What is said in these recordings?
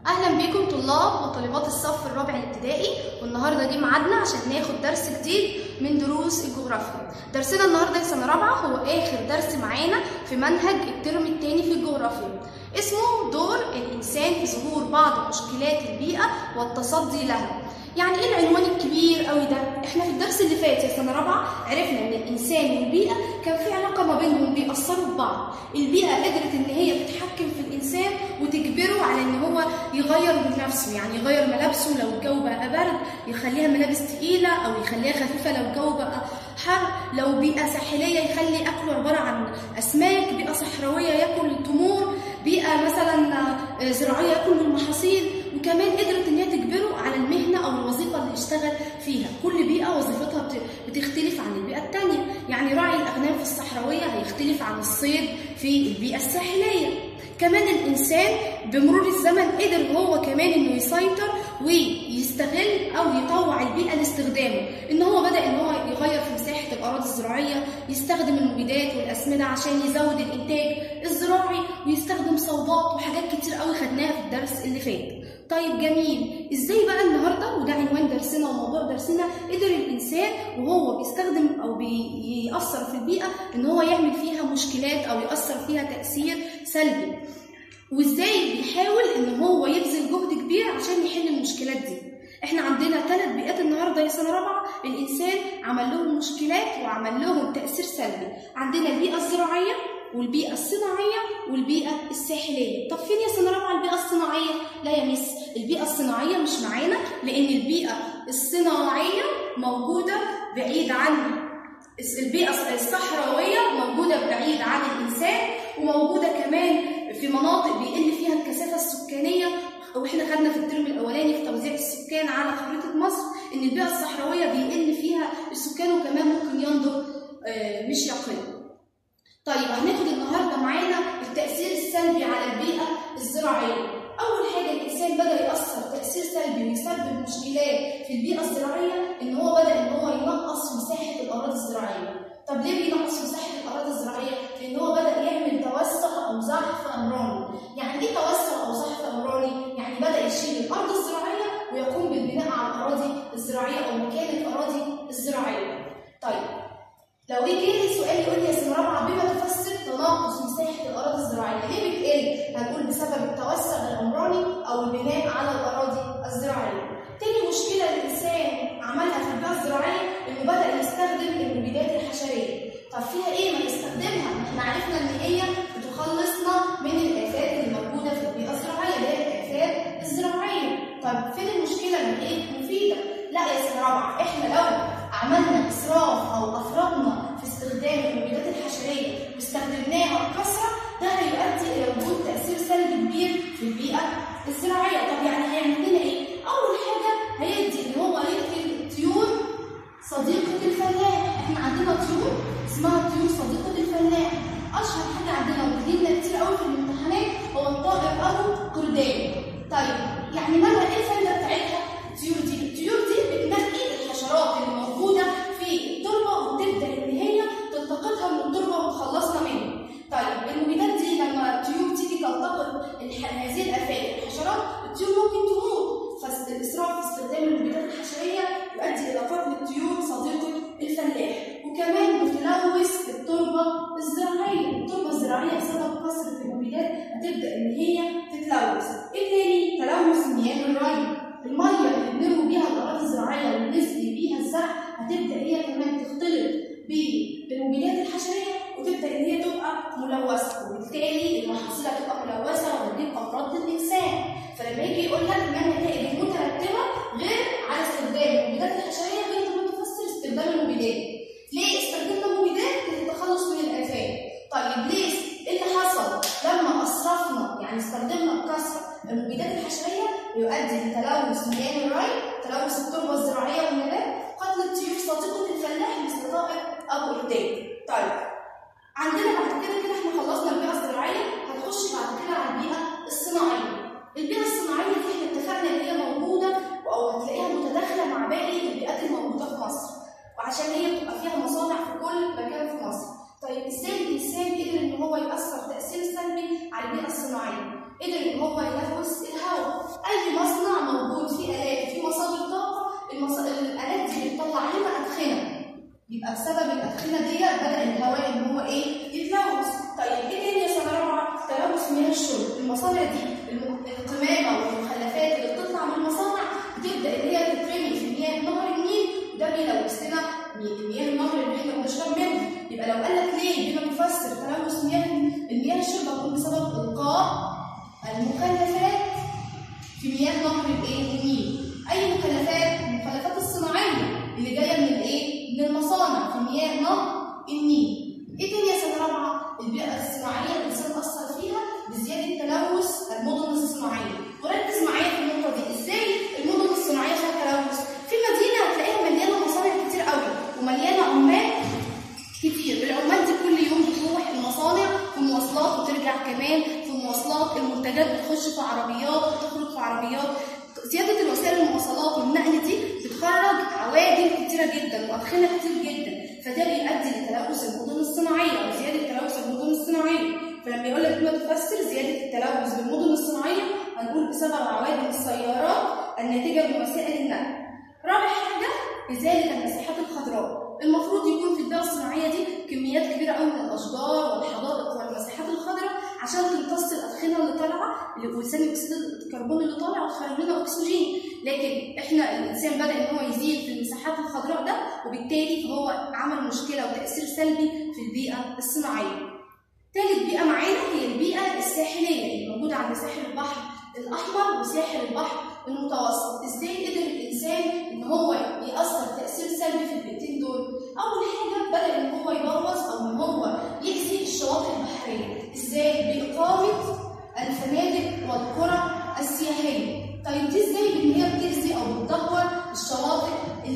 اهلا بيكم طلاب وطالبات الصف الرابع الابتدائي والنهارده جه ميعادنا عشان ناخد درس جديد من دروس الجغرافيا درسنا النهارده في سنه رابعه هو اخر درس معانا في منهج الترم الثاني في الجغرافيا اسمه دور الانسان في ظهور بعض مشكلات البيئه والتصدي لها يعني ايه العنوان الكبير قوي ده احنا في الدرس اللي فات في سنه رابعه عرفنا ان الانسان والبيئه كان في علاقه ما بينهم بيأثروا ببعض البيئه قدرت ان هي تتحكم في الانسان وتجبره على ان هو يغير من نفسه يعني يغير ملابسه لو الجو بقى برد يخليها ملابس تقيله او يخليها خفيفه لو الجو بقى حر لو بيئه ساحليه يخلي اكله عباره عن اسماك بيئه صحراويه ياكل تمور بيئه مثلا زراعيه ياكل من المحاصيل وكمان قدرت ان هي تجبره على المهنه او الوظيفه اللي يشتغل فيها كل بيئه وظيفتها بتختلف عن البيئه الثانيه يعني راعي الاغنام في الصحراويه هيختلف عن الصيد في البيئه الساحليه كمان الانسان بمرور الزمن قدر هو كمان انه يسيطر ويستغل او يطوع البيئه لاستخدامه ان هو بدا ان هو يغير في مساحه الاراضي الزراعيه يستخدم المبيدات والاسمده عشان يزود الانتاج الزراعي ويستخدم صوبات وحاجات كتير قوي خدناها في الدرس اللي فات طيب جميل ازاي بقى النهارده وده عنوان درسنا وموضوع درسنا قدر الانسان وهو بيستخدم او بيأثر في البيئه ان هو يعمل فيها مشكلات او يأثر فيها تأثير سلبي وازاي بيحاول ان هو يبذل جهد كبير عشان يحل المشكلات دي احنا عندنا ثلاث بيئات النهارده يا سنه رابعه الانسان عمل لهم مشكلات وعمل لهم تاثير سلبي عندنا البيئه الزراعيه والبيئه الصناعيه والبيئه الساحليه طب فين يا سنه رابعه البيئه الصناعيه لا يا مس البيئه الصناعيه مش معانا لان البيئه الصناعيه موجوده بعيد عن البيئه الصحراويه موجوده بعيد عن الانسان وموجوده كمان في مناطق بيقل فيها الكثافه السكانيه واحنا خدنا في الترم الاولاني في توزيع السكان على خريطه مصر ان البيئه الصحراويه بيقل فيها السكان وكمان ممكن ينضر مش يقل طيب هناخد النهارده معانا التاثير السلبي على البيئه الزراعيه اول حاجه الانسان بدا ياثر تاثير سلبي ويسبب مشكلات في البيئه الزراعيه ان هو بدا ان هو ينقص مساحه الاراضي الزراعيه طب ليه بينقص مساحه الاراضي الزراعيه لان هو بدا يعمل توسع او زحف امراني يعني ايه توسع او زحف امراني يعني بدا يشيل الارض الزراعيه ويقوم بالبناء على الاراضي الزراعيه او مكان الاراضي الزراعيه طيب لو جه جه سؤال يقول لي يا سنه رابعه بما تفسر تناقص مساحه الاراضي الزراعيه ليه بتقل هنقول بسبب التوسع العمراني او البناء على الاراضي الزراعيه تاني مشكله الانسان عملها في البيئه الزراعيه انه بدا يستخدم المبيدات الحشريه طب فيها ايه ما نستخدمها احنا عرفنا ان هي بتخلصنا من الافات اللي موجوده في البيئه الزراعيه اللي هي الافات الزراعيه طب فين المشكله من ايه مفيده لا يا سنه رابعه احنا لو عملنا اسراف او افرطنا في استخدام المبيدات الحشريه واستخدمناها بكثره ده هيؤدي الى وجود تاثير سلبي كبير في البيئه الزراعيه طب يعني هيعمل لنا ايه اول حاجه هيدي ان هو يقتل طيور صديقه الفلاح احنا عندنا طيور اسمها طيور صديقه الفلاح اشهر حاجه عندنا وبتجيلنا كتير قوي في الامتحانات هو الطائر ابو قردان طيب يعني مالها ايه الفايده بتاعتها الطيور دي الطيور دي بتنقي الحشرات اللي موجوده في التربه وتبدا ان هي تلتقطها من التربه وتخلصنا منها طيب المبيدات دي لما الطيور تيجي تلتقط هذه الافات الحشرات الطيور ممكن تموت فالاسراف في استخدام المبيدات الحشريه يؤدي الى قتل الطيور صديقه الفلاح وكمان بتلوث التربه الزراعيه التربه الزراعيه بسبب كثره المبيدات هتبدا ان هي تتلوث ايه تاني تلوث مياه الري الميه اللي بنروي بيها الاراضي الزراعيه ونسقي بيها الزرع هتبدا هي كمان تختلط بالمبيدات الحشريه وتبدا ان هي تبقى ملوثه وبالتالي المحاصيل هتبقى ملوثه وتجيب امراض للانسان فلما يجي يقول لك ما النتائج المترتبه غير على استخدام المبيدات الحشريه غير ما تفسر استخدام المبيدات ليه استخدمنا المبيدات للتخلص من الافات طيب ليه ايه اللي حصل لما اسرفنا يعني استخدمنا بكثره المبيدات الحشريه يؤدي لتلوث مياه الري تلوث التربه الزراعيه والنبات قتل الطيور صديقه الفلاح مثل طائر ابو قردان طيب عندنا بعد كده كده احنا خلصنا البيئه الزراعيه هنخش بعد كده على البيئه الصناعيه البيئه الصناعيه دي احنا اتفقنا ان هي موجوده او هتلاقيها متداخله مع باقي البيئات الموجوده في مصر وعشان هي بتبقى فيها مصانع في كل مكان في مصر طيب ازاي الانسان قدر ان هو ياثر تاثير سلبي على البيئه الصناعيه قدر ان هو يلوث الهواء النيل ايه تاني يا سنه رابعه البيئه الصناعيه الانسان اثر فيها بزياده تلوث المدن الصناعيه وركز معايا في النقطه دي ازاي المدن الصناعيه فيها تلوث في مدينه هتلاقيها مليانه مصانع كتير قوي ومليانه عمال كتير العمال دي كل يوم بتروح المصانع في مواصلات وترجع كمان في مواصلات المنتجات بتخش في عربيات وتخرج في عربيات زياده الوسائل المواصلات والنقل دي بتخرج عوادم كتيره جدا وادخنه كتير جدا فده بيؤدي لتلوث المدن الصناعيه او زياده تلوث المدن الصناعيه فلما يقول لك بما تفسر زياده التلوث بالمدن الصناعيه هنقول بسبب عوادم السيارات الناتجه من وسائل النقل رابع حاجه ازاله المساحات الخضراء المفروض يكون في البيئه الصناعيه دي كميات كبيره قوي من الاشجار والحدائق والمساحات الخضراء عشان تمتص الادخنه اللي طالعه وثاني اكسيد الكربون اللي طالع وتخرج لنا اكسجين لكن احنا الانسان بدا ان هو يزيد في المساحات الخضراء ده وبالتالي فهو عمل مشكله وتاثير سلبي في البيئه الصناعيه ثالث بيئه معانا هي البيئه الساحليه اللي موجوده عند ساحل البحر الاحمر وساحل البحر المتوسط ازاي قدر الانسان ان هو ياثر تاثير سلبي في البيئتين دول اول حاجه بدا ان هو يبوظ او ان هو يأذي الشواطئ البحريه ازاي باقامه الفنادق والقرى السياحيه طيب دي ازاي بان هي بتأذي او بتدمر الشواطئ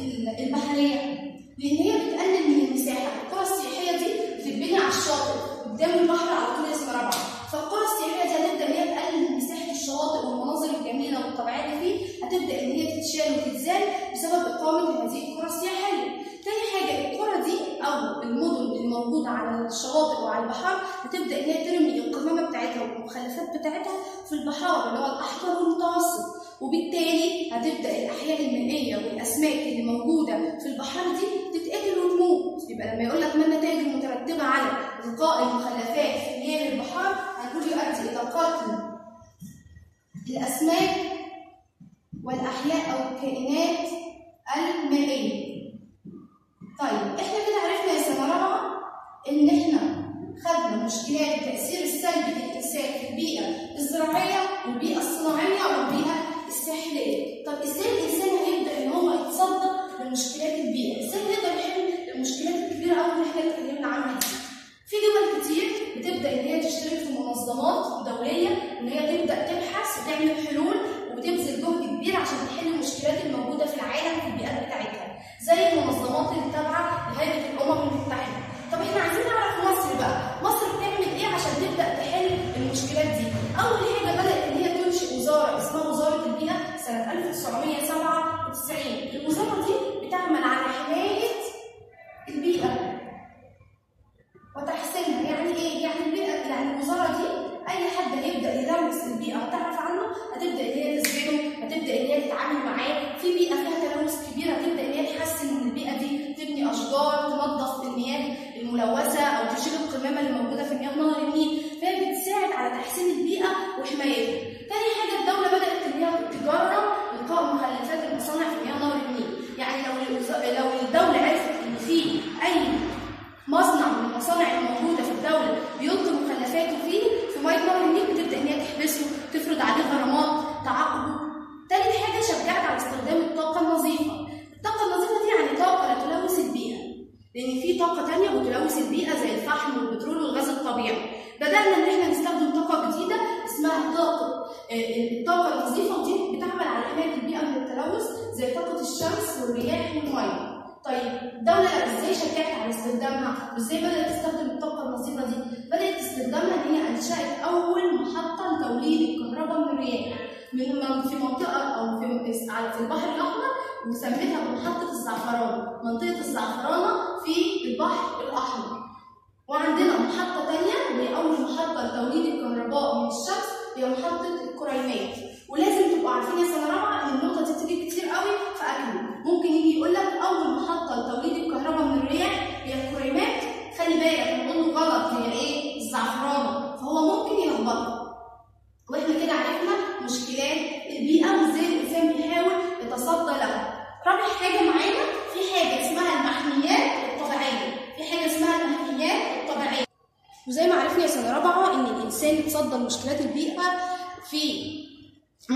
البحريه لان هي بتقلل من المساحه القرى السياحيه دي بتتبني على الشاطئ قدام البحر على طول اسم رابعه فالقرى السياحيه دي هتبدا ان هي تقلل من مساحه الشواطئ والمناظر الجميله والطبيعيه اللي فيه هتبدا ان هي تتشال وتتزال بسبب اقامه هذه القرى السياحيه تاني حاجه القرى دي او المدن الموجوده على الشواطئ وعلى البحار هتبدا ان هي ترمي القمامه بتاعتها والمخلفات بتاعتها في البحار اللي هو الاحمر والمتوسط وبالتالي هتبدا الاحياء المائيه والاسماك اللي موجوده في البحار دي تتقتل وتموت يبقى لما يقول لك ما النتائج المترتبه على القاء المخلفات في مياه البحار هنقول يؤدي الى قتل الاسماك والاحياء او الكائنات المائيه طيب احنا كده عرفنا يا سنه رابعه ان احنا خدنا مشكلات التاثير السلبي للانسان في البيئه الزراعيه والبيئه الصناعيه والبيئه الساحليه طب ازاي الانسان هيبدا ان هو يتصدى لمشكلات البيئه ازاي نقدر نحل المشكلات الكبيره قوي اللي احنا اتكلمنا عنها دي في دول كتير بتبدا ان هي تشترك في منظمات دوليه ان هي تبدا تبحث وتعمل حلول وبتبذل جهد كبير عشان تحل المشكلات الموجوده في العالم في البيئات بتاعتها زي المنظمات اللي تابعه لهيئه الامم المتحده طب احنا عايزين نعرف مصر بقى مصر بتعمل ايه عشان تبدا تحل المشكلات دي اول حاجه بدات ان هي تنشئ وزاره اسمها وزاره البيئه سنه 1997 الوزاره دي بتعمل على حمايه البيئه وتحسينها يعني ايه يعني البيئه يعني الوزاره دي اي حد هيبدا يدرس البيئه وتعرف عنه هتبدا ان هي تسجله هتبدا ان هي تتعامل معاه في بيئه فيها تلوث كبير هتبدا ان هي تحسن من البيئه دي تبني اشجار تنظف المياه الملوثه او تشيل القمامه اللي موجوده في مياه نهر النيل فهي بتساعد على تحسين البيئه وحمايتها تاني حاجه الدوله بدات ان هي تجرب القاء مخلفات المصانع في مياه نهر النيل يعني لو لو الدوله عرفت ان في اي مصنع من المصانع الموجوده في الدوله بيلقي مخلفاته فيه في ميه نهر النيل بتبدا ان هي تحبسه تفرض عليه غرامات تعاقبه تالت حاجه شجعت على استخدام الطاقه النظيفه الطاقه النظيفه دي يعني طاقه لا تلوث البيئه لان في طاقه تانية بتلوث البيئه زي الفحم والبترول والغاز الطبيعي بدانا ان احنا نستخدم طاقه جديده اسمها طاقه الطاقه النظيفه ودي بتعمل على حمايه البيئه من التلوث زي طاقه الشمس والرياح والميه طيب الدولة ازاي شجعت على استخدامها وازاي بدأت تستخدم الطاقة النظيفة دي؟ بدأت استخدامها ان هي انشأت أول محطة لتوليد الكهرباء من الرياح من في منطقة أو في في البحر الأحمر وسميتها بمحطة الزعفرانة، منطقة الزعفرانة في البحر الأحمر. وعندنا محطة تانية وهي أول محطة لتوليد الكهرباء من الشمس هي محطة الكريمات. ولازم تبقوا عارفين يا سنة رابعة إن النقطة دي بتيجي كتير قوي في أكله. ممكن يجي يقول لك اول محطه لتوليد الكهرباء من الرياح هي الكريمات خلي بالك نقول له غلط هي ايه الزعفرانه فهو ممكن يلخبطك واحنا كده عرفنا مشكلات البيئه وازاي الانسان بيحاول يتصدى لها رابع حاجه معانا في حاجه اسمها المحميات الطبيعيه في حاجه اسمها المحميات الطبيعيه وزي ما عرفنا يا سنه رابعه ان الانسان يتصدى لمشكلات البيئه في مصر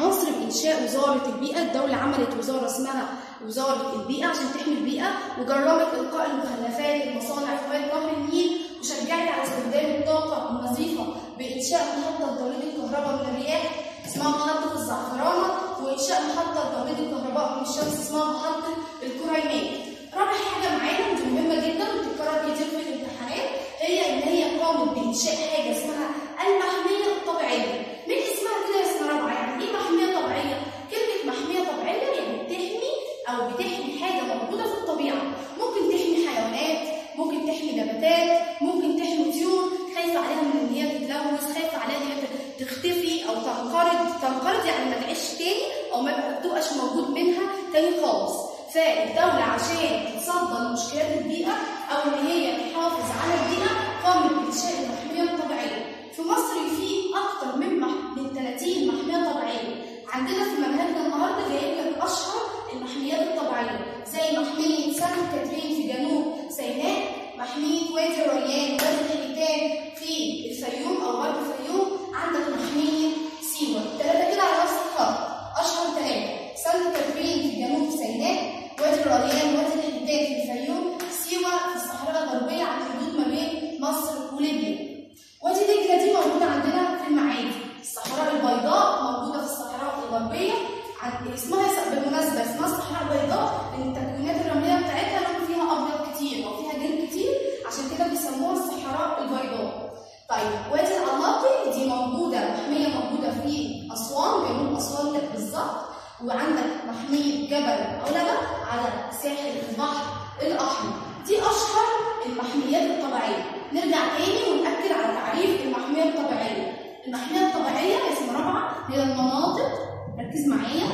بإنشاء وزارة البيئة الدولة عملت وزارة اسمها وزارة البيئة عشان تحمي البيئة وجرمت إلقاء المخلفات المصانع في وادي نهر النيل وشجعت على استخدام الطاقة النظيفة بإنشاء محطة توليد الكهرباء من الرياح اسمها محطة الزعفرانة وإنشاء محطة توليد الكهرباء من الشمس اسمها محطة الكريمات. رابع حاجة معانا ودي مهمة جدا وبتتكرر كتير في الامتحانات هي إن هي قامت بإنشاء حاجة اسمها المحمية الطبيعية. من اسمها كده يا سنة رابعة يعني إيه محمية طبيعية؟ كلمة محمية طبيعية يعني بتحمي أو بتحمي حاجة موجودة في الطبيعة. ممكن تحمي حيوانات، ممكن تحمي نباتات، ممكن تحمي طيور خايفة عليها من إن هي تتلوث، خايفة عليها إن هي تختفي أو تنقرض، تنقرض يعني ما تعيش تاني أو ما تبقاش موجود منها تاني خالص. فالدولة عشان تتصدى لمشكلات البيئة أو إن هي تحافظ على البيئة قامت بإنشاء المحمية الطبيعية. في مصر في أكتر من مح... من 30 محمية طبيعية. عندنا في منهجنا النهارده جايب لك أشهر المحميات الطبيعية زي محمية سانت كاترين في جنوب سيناء، محمية وادي الريان وادي الحيتان في الفيوم أو غرب الفيوم، عندك محمية سيوة. الثلاثة كده على نفس الخط. أشهر ثلاثة. سانت كاترين في جنوب سيناء، وادي الريان وادي الحيتان في الفيوم، سيوة في الصحراء الغربية على الحدود ما بين مصر وليبيا. وادي دجلة دي موجودة عندنا في المعادي. الصحراء البيضاء موجودة في الصحراء الغربية. عن- اسمها بالمناسبة اسمها الصحراء البيضاء لأن التكوينات الرملية بتاعتها لون فيها أبيض كتير أو فيها جلد كتير عشان كده بيسموها الصحراء البيضاء. طيب وادي العلاقي دي موجودة محمية موجودة في أسوان جنوب أسوان كده بالظبط وعندك محمية جبل علبة على ساحل البحر الأحمر دي أشهر المحميات الطبيعية نرجع تاني ونأكد على تعريف المحمية الطبيعية المحمية الطبيعية يا سنة رابعة هي المناطق ركز معايا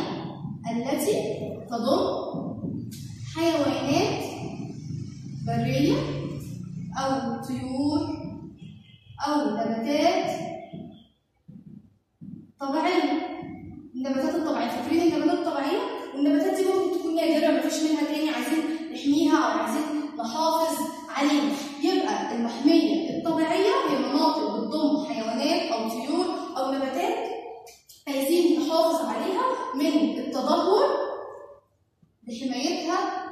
التي تضم حيوانات برية أو طيور أو نباتات طبيعية النباتات الطبيعية فاكرين النباتات الطبيعية والنباتات دي ممكن تكون نادرة مفيش منها تاني عايزين نحميها أو عايزين نحافظ عليها يبقى المحمية الطبيعية هي مناطق بتضم حيوانات أو طيور أو نباتات عايزين نحافظ عليها من التدهور لحمايتها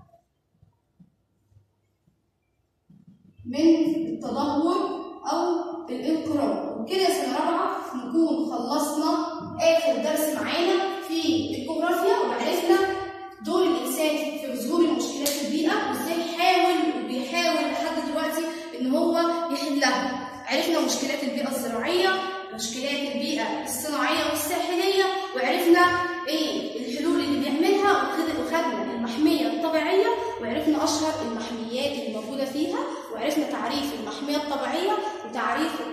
من التدهور أو الانقراض وكده يا سنة رابعة نكون خلصنا آخر درس معانا في الجغرافيا وعرفنا دور الإنسان في ظهور المشكلات البيئة وإزاي حاول وبيحاول لحد دلوقتي إن هو يحلها عرفنا مشكلات البيئة الزراعية مشكلات البيئة الصناعية والساحلية وعرفنا إيه الحلول اللي بيعملها وخد- وخدنا المحمية الطبيعية وعرفنا أشهر المحميات اللي موجودة فيها وعرفنا تعريف المحمية الطبيعية وتعريف